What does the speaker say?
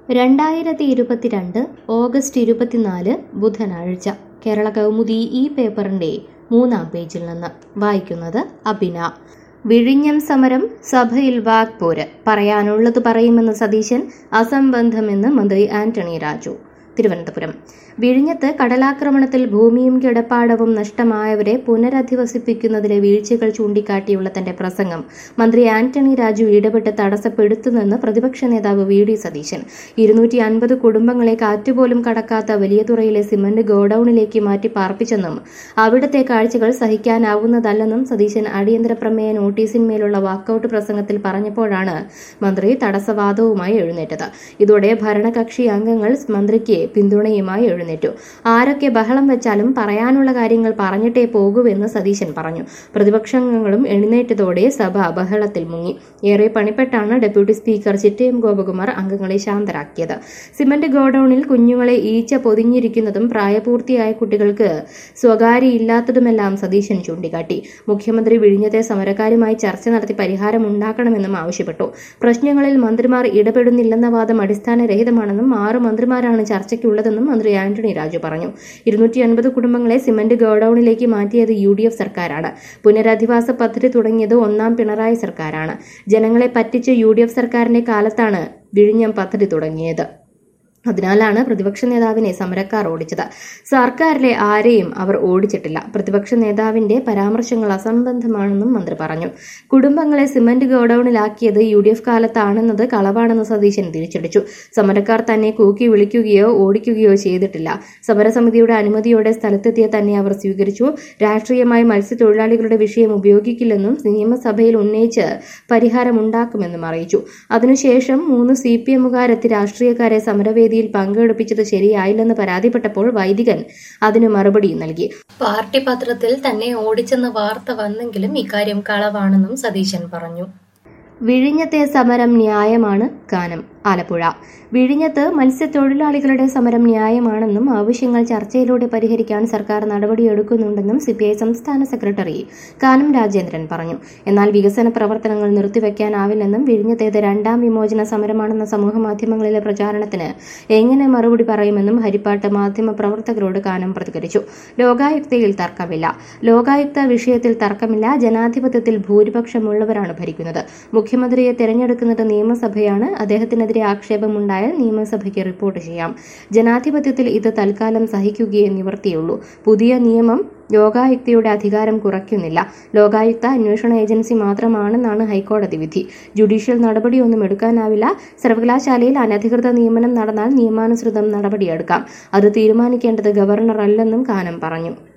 രണ്ടായിരത്തി ഇരുപത്തിരണ്ട് ഓഗസ്റ്റ് ഇരുപത്തിനാല് ബുധനാഴ്ച കേരള കൗമുദി ഈ പേപ്പറിന്റെ മൂന്നാം പേജിൽ നിന്ന് വായിക്കുന്നത് അബിന വിഴിഞ്ഞം സമരം സഭയിൽ വാക്പോര് പറയാനുള്ളത് പറയുമെന്ന് സതീശൻ അസംബന്ധമെന്ന് മന്ത്രി ആന്റണി രാജു തിരുവനന്തപുരം വിഴിഞ്ഞത്ത് കടലാക്രമണത്തിൽ ഭൂമിയും കിടപ്പാടവും നഷ്ടമായവരെ പുനരധിവസിപ്പിക്കുന്നതിലെ വീഴ്ചകൾ ചൂണ്ടിക്കാട്ടിയുള്ള തന്റെ പ്രസംഗം മന്ത്രി ആന്റണി രാജു ഇടപെട്ട് തടസ്സപ്പെടുത്തുന്നെന്ന് പ്രതിപക്ഷ നേതാവ് വി ഡി സതീശൻ ഇരുന്നൂറ്റി അൻപത് കുടുംബങ്ങളെ കാറ്റുപോലും കടക്കാത്ത വലിയതുറയിലെ സിമന്റ് ഗോഡൌണിലേക്ക് മാറ്റി പാർപ്പിച്ചെന്നും അവിടുത്തെ കാഴ്ചകൾ സഹിക്കാനാവുന്നതല്ലെന്നും സതീശൻ അടിയന്തര പ്രമേയ നോട്ടീസിന്മേലുള്ള വാക്കൌട്ട് പ്രസംഗത്തിൽ പറഞ്ഞപ്പോഴാണ് മന്ത്രി തടസ്സവാദവുമായി എഴുന്നേറ്റത് ഇതോടെ ഭരണകക്ഷി അംഗങ്ങൾ മന്ത്രിക്ക് പിന്തുണയുമായി എഴുന്നേറ്റു ആരൊക്കെ ബഹളം വെച്ചാലും പറയാനുള്ള കാര്യങ്ങൾ പറഞ്ഞിട്ടേ പോകൂവെന്ന് സതീശൻ പറഞ്ഞു പ്രതിപക്ഷാംഗങ്ങളും എഴുന്നേറ്റതോടെ സഭ ബഹളത്തിൽ മുങ്ങി ഏറെ പണിപ്പെട്ടാണ് ഡെപ്യൂട്ടി സ്പീക്കർ ചിറ്റയം ഗോപകുമാർ അംഗങ്ങളെ ശാന്തരാക്കിയത് സിമന്റ് ഗോഡൌണിൽ കുഞ്ഞുങ്ങളെ ഈച്ച പൊതിഞ്ഞിരിക്കുന്നതും പ്രായപൂർത്തിയായ കുട്ടികൾക്ക് സ്വകാര്യയില്ലാത്തതുമെല്ലാം സതീശൻ ചൂണ്ടിക്കാട്ടി മുഖ്യമന്ത്രി വിഴിഞ്ഞത്തെ സമരക്കാരുമായി ചർച്ച നടത്തി പരിഹാരമുണ്ടാക്കണമെന്നും ആവശ്യപ്പെട്ടു പ്രശ്നങ്ങളിൽ മന്ത്രിമാർ ഇടപെടുന്നില്ലെന്ന വാദം അടിസ്ഥാനരഹിതമാണെന്നും ആറ് മന്ത്രിമാരാണ് ചർച്ചയ്ക്കുള്ളതെന്നും മന്ത്രി ആന്റണി രാജു പറഞ്ഞു ഇരുന്നൂറ്റി അൻപത് കുടുംബങ്ങളെ സിമന്റ് ഗോഡൌണിലേക്ക് മാറ്റിയത് യു ഡി എഫ് സർക്കാരാണ് പുനരധിവാസ പദ്ധതി തുടങ്ങിയത് ഒന്നാം പിണറായി സർക്കാരാണ് ജനങ്ങളെ പറ്റിച്ച് യു ഡി എഫ് സർക്കാരിന്റെ കാലത്താണ് വിഴിഞ്ഞം പദ്ധതി തുടങ്ങിയത് അതിനാലാണ് പ്രതിപക്ഷ നേതാവിനെ സമരക്കാർ ഓടിച്ചത് സർക്കാരിലെ ആരെയും അവർ ഓടിച്ചിട്ടില്ല പ്രതിപക്ഷ നേതാവിന്റെ പരാമർശങ്ങൾ അസംബന്ധമാണെന്നും മന്ത്രി പറഞ്ഞു കുടുംബങ്ങളെ സിമന്റ് ഗോഡൌണിലാക്കിയത് യു ഡി എഫ് കാലത്താണെന്നത് കളവാണെന്ന് സതീശൻ തിരിച്ചടിച്ചു സമരക്കാർ തന്നെ കൂക്കി വിളിക്കുകയോ ഓടിക്കുകയോ ചെയ്തിട്ടില്ല സമരസമിതിയുടെ അനുമതിയോടെ സ്ഥലത്തെത്തിയ തന്നെ അവർ സ്വീകരിച്ചു രാഷ്ട്രീയമായി മത്സ്യത്തൊഴിലാളികളുടെ വിഷയം ഉപയോഗിക്കില്ലെന്നും നിയമസഭയിൽ ഉന്നയിച്ച് പരിഹാരമുണ്ടാക്കുമെന്നും അറിയിച്ചു അതിനുശേഷം മൂന്ന് സി പി എമ്മുകാരെത്തി രാഷ്ട്രീയക്കാരെ സമരവേദി വേദിയിൽ പങ്കെടുപ്പിച്ചത് ശരിയായില്ലെന്ന് പരാതിപ്പെട്ടപ്പോൾ വൈദികൻ അതിനു മറുപടി നൽകി പാർട്ടി പത്രത്തിൽ തന്നെ ഓടിച്ചെന്ന വാർത്ത വന്നെങ്കിലും ഇക്കാര്യം കളവാണെന്നും സതീശൻ പറഞ്ഞു വിഴിഞ്ഞത്തെ സമരം ന്യായമാണ് കാനം ആലപ്പുഴ വിഴിഞ്ഞത്ത് മത്സ്യത്തൊഴിലാളികളുടെ സമരം ന്യായമാണെന്നും ആവശ്യങ്ങൾ ചർച്ചയിലൂടെ പരിഹരിക്കാൻ സർക്കാർ നടപടിയെടുക്കുന്നുണ്ടെന്നും സിപിഐ സംസ്ഥാന സെക്രട്ടറി കാനം രാജേന്ദ്രൻ പറഞ്ഞു എന്നാൽ വികസന പ്രവർത്തനങ്ങൾ നിർത്തിവെക്കാനാവില്ലെന്നും വിഴിഞ്ഞത്തേത് രണ്ടാം വിമോചന സമരമാണെന്ന സമൂഹ മാധ്യമങ്ങളിലെ പ്രചാരണത്തിന് എങ്ങനെ മറുപടി പറയുമെന്നും ഹരിപ്പാട്ട് മാധ്യമ പ്രവർത്തകരോട് കാനം പ്രതികരിച്ചു ലോകായുക്തയിൽ തർക്കമില്ല ലോകായുക്ത വിഷയത്തിൽ തർക്കമില്ല ജനാധിപത്യത്തിൽ ഭൂരിപക്ഷമുള്ളവരാണ് ഭരിക്കുന്നത് മുഖ്യമന്ത്രിയെ തെരഞ്ഞെടുക്കുന്നത് നിയമസഭയാണ് അദ്ദേഹത്തിനെതിരെ ആക്ഷേപമുണ്ടായാൽ നിയമസഭയ്ക്ക് റിപ്പോർട്ട് ചെയ്യാം ജനാധിപത്യത്തിൽ ഇത് തൽക്കാലം സഹിക്കുകയേ നിവർത്തിയുള്ളൂ പുതിയ നിയമം ലോകായുക്തയുടെ അധികാരം കുറയ്ക്കുന്നില്ല ലോകായുക്ത അന്വേഷണ ഏജൻസി മാത്രമാണെന്നാണ് ഹൈക്കോടതി വിധി ജുഡീഷ്യൽ നടപടിയൊന്നും എടുക്കാനാവില്ല സർവകലാശാലയിൽ അനധികൃത നിയമനം നടന്നാൽ നിയമാനുസൃതം നടപടിയെടുക്കാം അത് തീരുമാനിക്കേണ്ടത് ഗവർണർ അല്ലെന്നും കാനം പറഞ്ഞു